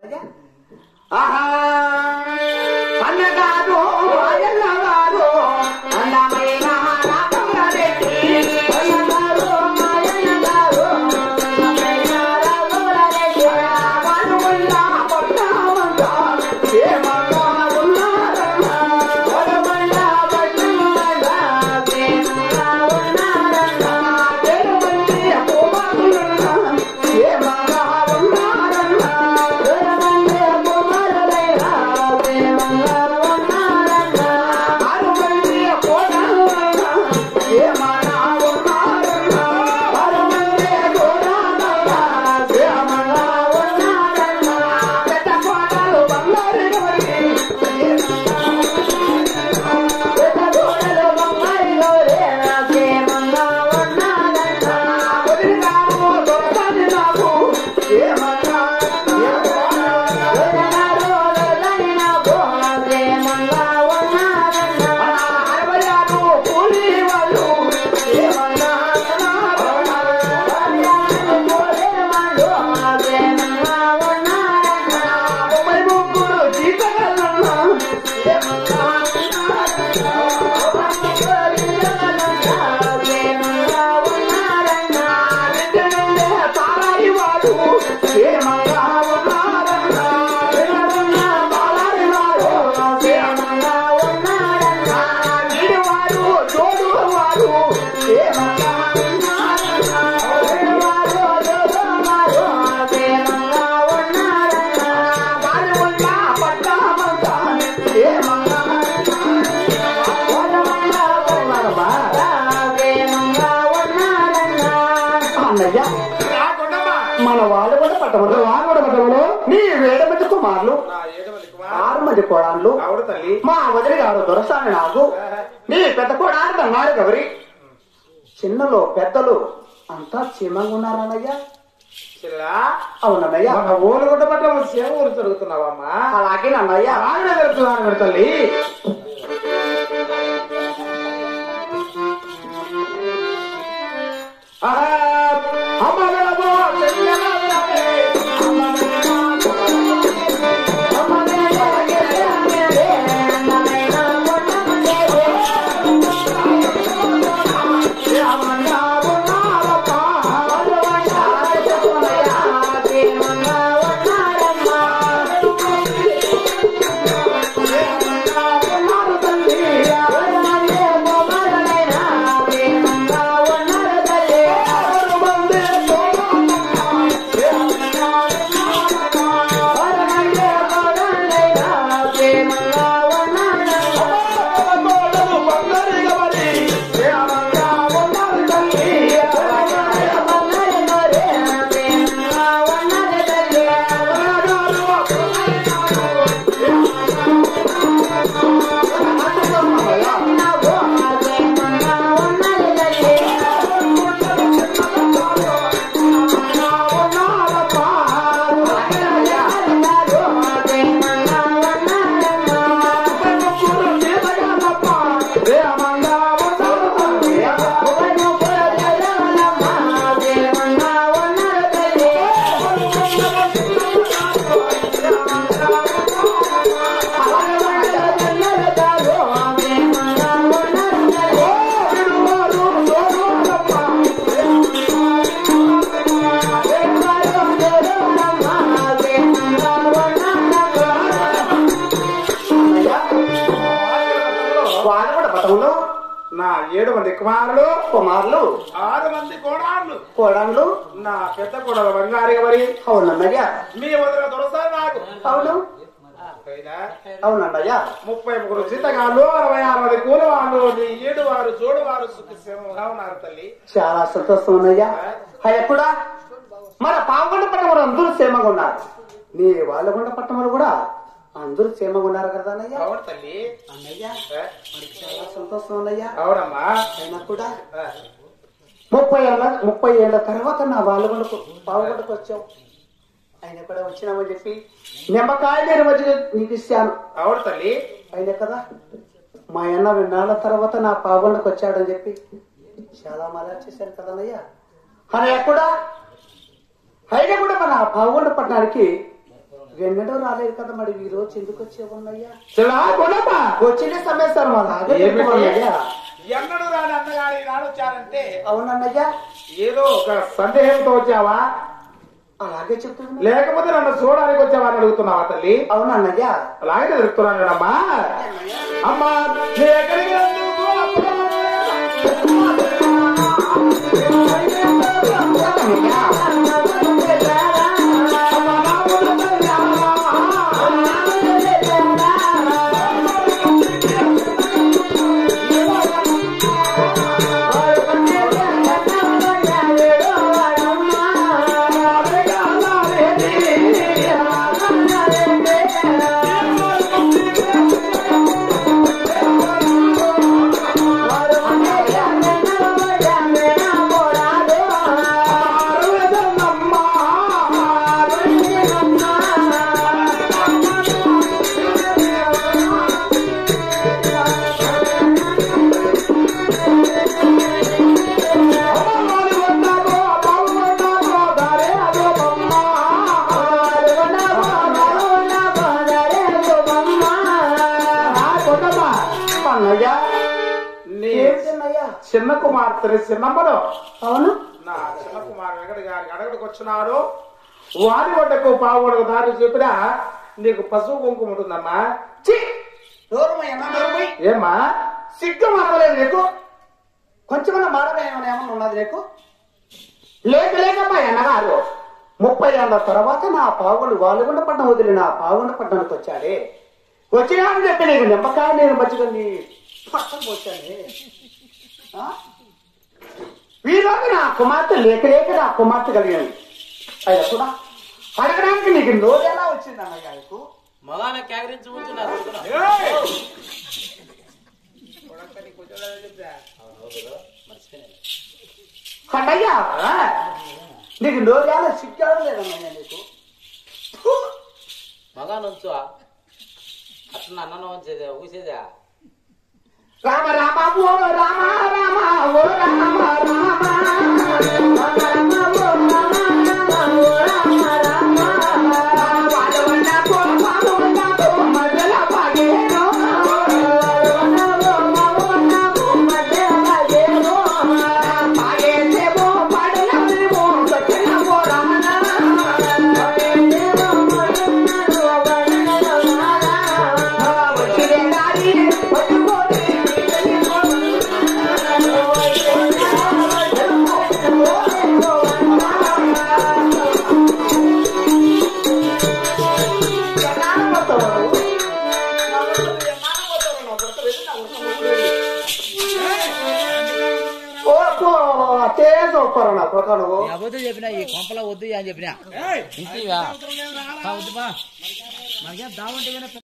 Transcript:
ఆహా అన్నగారు అయ్యన్నగారు అందమైన రాఘవరెడ్డి అన్నగారు అయ్యన్నగారు అందమైన రాఘవరెడ్డి వాళ్ళు ఉన్న పట్టామంట ఏమన్నా ఉన్నారన్నా వరమల్ల పట్టామంట ఏమన్నా ఉన్నారన్నా తెరుమంది కుమారులన్నా ఏమన్నా ఉన్నారన్నా తెరుమంది కుమారులైనా ఏమన్నా ఉన్నారన్నా అరుమంది కోడాలైనా ఏమన్నా ఉన్నారన్నా అరుమంది కోడాలైనా ఏమన్నా ఉన్నారన్నా పెద్ద కోడలు బంగారు గౌరి పెద్ద కోడలు బంగారు గౌరి నాకేమన్నా ఉన్నారన్నా వదిలినాము దొరకని నాకు ఏమన్నా వదిలినారు వదలని నాకు నాకేమన్నా ఉన్నారన్నా అరవై ఆరు కూలి వాళ్ళు ఏమన్నా ముప్పై ముగ్గురు జీతగలన్నా ఏమన్నా తారాయి వాడు ఏమన్నా ఉన్నారన్నా వినరున్న తారాయి వాడు ఏమన్నా ఉన్నారన్నా వీడివాడు జోడు వాడు ఏమన్నా ఉన్నారన్నా వీడివాడు జోడు వాడు ఏమన్నా ఉన్నారన్నా వాడు ఉన్న పట్టామంతా ఏమన్నా అన్నయ్య నా కొండమ్మ. మన వాళ్ళు కూడా పట్టమలు వాళ్ళు కూడా పట్టమలు నీ వేడ మంది కుమారులు నా ఏడు మంది కుమార్. ఆరు మంది కోడాళ్ళు ఆవిడ తల్లి మా వదిలి గారు దొరసాని నాకు నీ పెద్ద కోడాలు అన్నారు గవరి చిన్నలు పెద్దలు అంతా క్షేమంగా ఉన్నారన్నయ్య చిల్లా అవునన్నయ్య మన ఊరు గుడ్డ పట్ల సేవ ఊరు తిరుగుతున్నావమ్మా అలాగే నన్నయ్య ఆవిడ తిరుగుతున్నాను కదా తల్లి ఆహా, అమ్మగలమో, చెల్లెలవే, వాళ్ళు కూడా పట్టములు నా ఏడు మంది కుమారులు కుమారులు ఆరు మంది కోడాళ్ళు కోడాళ్ళు నా పెద్ద కోడలు బంగారు మరి అవునన్నయ్య మీ వదిన దొరసారి నాకు అవును అయినా అవునన్నయ్య ముప్పై ముగ్గురు జీతగాళ్ళు అరవై ఆరు మంది కూలి వాళ్ళు నీ ఏడు వారు జోడు వారు సుఖంగా ఉన్నారు తల్లి చాలా సంతోషం అన్నయ్య ఎప్పుడా మన పావుగొండ పట్టణంలో అందరూ క్షేమంగా ఉన్నారు నీ వాళ్ళగొండ పట్టణంలో కూడా అందరూ క్షేమంగా ఉన్నారు కదా అన్నయ్య అవును తల్లి అన్నయ్య ఏ? మనకి చాలా సంతోషం అన్నయ్య అవునమ్మా అయినా కూడా ఏ? ముప్పై ఏళ్ళ ముప్పై ఏళ్ళ తర్వాత నా వాళ్ళగొండకు పావుగొండకు వచ్చావు ఆయన కూడా వచ్చినామని చెప్పి నిమ్మకాయ నేను మధ్య నీకు ఇస్తాను అవును తల్లి అయినా కదా మా అన్న విన్నాళ్ళ తర్వాత నా పావుగొండకు వచ్చాడని చెప్పి చాలా మళ్ళా చేశారు కదన్నయ్య అని ఎక్కడా అయినా కూడా మన పావుగొండ పట్టణానికి ఎన్నడూ రాలేదు కదా మరి ఈ రోజు ఎందుకు వచ్చేవన్నయ్యా చిలా కొండమ్మ వచ్చిన సమేస్తారు అలాగే ఏమిటి? చెప్పమన్నయ్యా ఎన్నడు రాని అన్నగారు ఈనాడు వచ్చారంటే అవునన్నయ్యా ఏదో ఒక సందేహంతో వచ్చావా అలాగే చెప్తున్నా లేకపోతే నన్ను చూడడానికి వచ్చావా అని అడుగుతున్నావా తల్లి అవునన్నయ్యా అలాగే తెలుస్తున్నాను అమ్మా అమ్మా నీ ఎక్కడికి వెళ్తున్నావు? అమ్మా, నా ముందు తల్లి, అన్నయ్యా నీ ఏంటన్నయ్యా చిన్న కుమార్తెని చిన్నమ్మను అవును నా చిన్న కుమారు వెంకట గారి అడగడికి వచ్చినారు వారి వద్దకు పావుగడకు దారి చెప్పినా నీకు పశువు కుంకుమ ఉంటుందమ్మా ఛీ! దూరమయ్యా దూరమై ఏమ్మా సిగ్గు మారలేదు నీకు కొంచెమన్నా మారడం ఏమైనా ఏమన్నా ఉన్నది నీకు లేక లేకమ్మా అన్నగారు ముప్పై ఏళ్ళ తర్వాత నా పావులు వాలుగుండ పట్టణం వదిలి నా పావుగుండ పట్టణానికి వచ్చాడే వచ్చినా అని చెప్పి నీకు నిమ్మకాయ నేను మంచిగా నీ పక్కన వచ్చానే ఆ? ఈరోజు నా కుమార్తె లేక లేక నా కుమార్తె కలిగింది అయినా కూడా అడగడానికి నీకు నోరు ఎలా వచ్చింది అన్నయ్య నీకు మగాన కేకరించి ఉంచున్నారు కన్నయ్య నీకు నోరు ఎలా సిగ్గాడు లేదన్నయ్య నీకు ఫు! మగాన ఉంచు అట్లా అన్న ఉంచేదే ఊసేదా రామ రామ ఓ రామ రామ ఓ రామ రామ సూపర్ కొడుకు నువ్వు అబద్ధం చెప్పినా ఈ కొంపలో వద్దు అని చెప్పినా ఇంటివా వద్దు బా మనకేం దావంటే